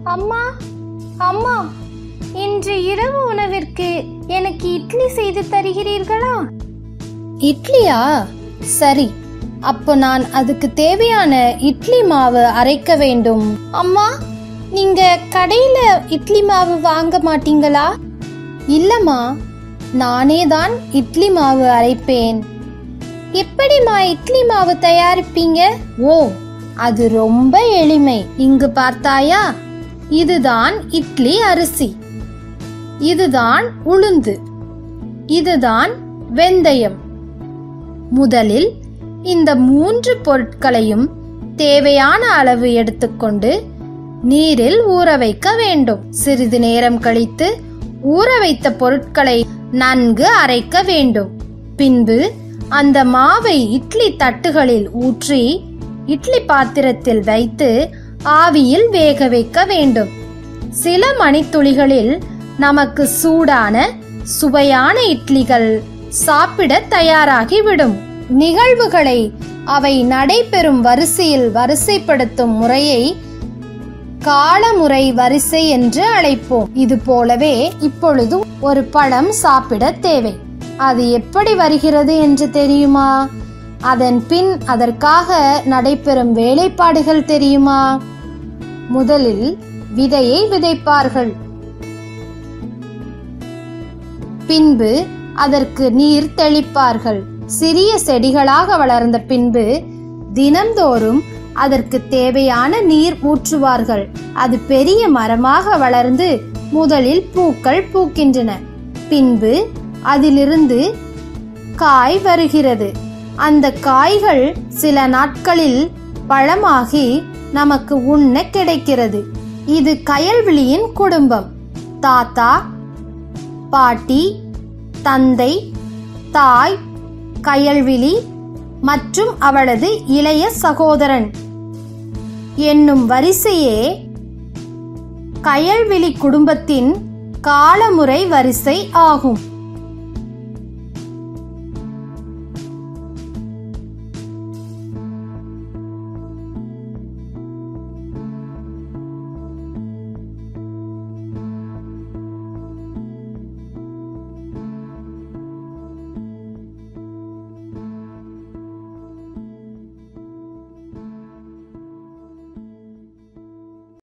அம்மா அம்மா இன்று இரவு உணவிற்கு எனக்கு இட்லி செய்து தருகிறீர்களா இட்லியா சரி அப்போ நான் அதுக்கு தேவையான இட்லி மாவு அரைக்க வேண்டும் அம்மா நீங்க கடையில இட்லி மாவு வாங்க மாட்டீங்களா இல்லம்மா நானே தான் இட்லி மாவு அரைப்பேன் எப்படிம்மா இட்லி மாவு தயாரிப்பீங்க ஓ அது ரொம்ப எளிமை இங்கு பார்த்தாயா இதுதான் இட்லி அரிசி இதுதான் உளுந்து இதுதான் வெந்தயம் முதலில் இந்த மூன்று பொருட்களையும் தேவையான அளவு எடுத்துக்கொண்டு நீரில் ஊற வைக்க வேண்டும் சிறிது நேரம் கழித்து ஊற வைத்த பொருட்களை நன்கு அரைக்க வேண்டும் பின்பு அந்த மாவை இட்லி தட்டுகளில் ஊற்றி இட்லி பாத்திரத்தில் வைத்து ஆவியில் வேக வைக்க வேண்டும் சில மணித்துளிகளில் நமக்கு சூடான சுவையான இட்லிகள் சாப்பிட தயாராகிவிடும் நிகழ்வுகளை அவை நடைபெறும் வரிசையில் வரிசைப்படுத்தும் முறையை காலமுறை வரிசை என்று அழைப்போம் இது போலவே இப்பொழுது ஒரு பழம் சாப்பிட தேவை அது எப்படி வருகிறது என்று தெரியுமா அதன் பின் அதற்காக நடைபெறும் வேலைப்பாடுகள் தெரியுமா முதலில் விதையை விதைப்பார்கள் பின்பு அதற்கு நீர் தெளிப்பார்கள் சிறிய செடிகளாக வளர்ந்த பின்பு தினம்தோறும் அதற்கு தேவையான நீர் ஊற்றுவார்கள் அது பெரிய மரமாக வளர்ந்து முதலில் பூக்கள் பூக்கின்றன பின்பு அதிலிருந்து காய் வருகிறது அந்த காய்கள் சில நாட்களில் பழமாகி நமக்கு உண்ண கிடைக்கிறது இது கயல்விழியின் குடும்பம் தாத்தா பாட்டி தந்தை தாய் கயல்விழி மற்றும் அவளது இளைய சகோதரன் என்னும் வரிசையே கயல்விழி குடும்பத்தின் காலமுறை வரிசை ஆகும்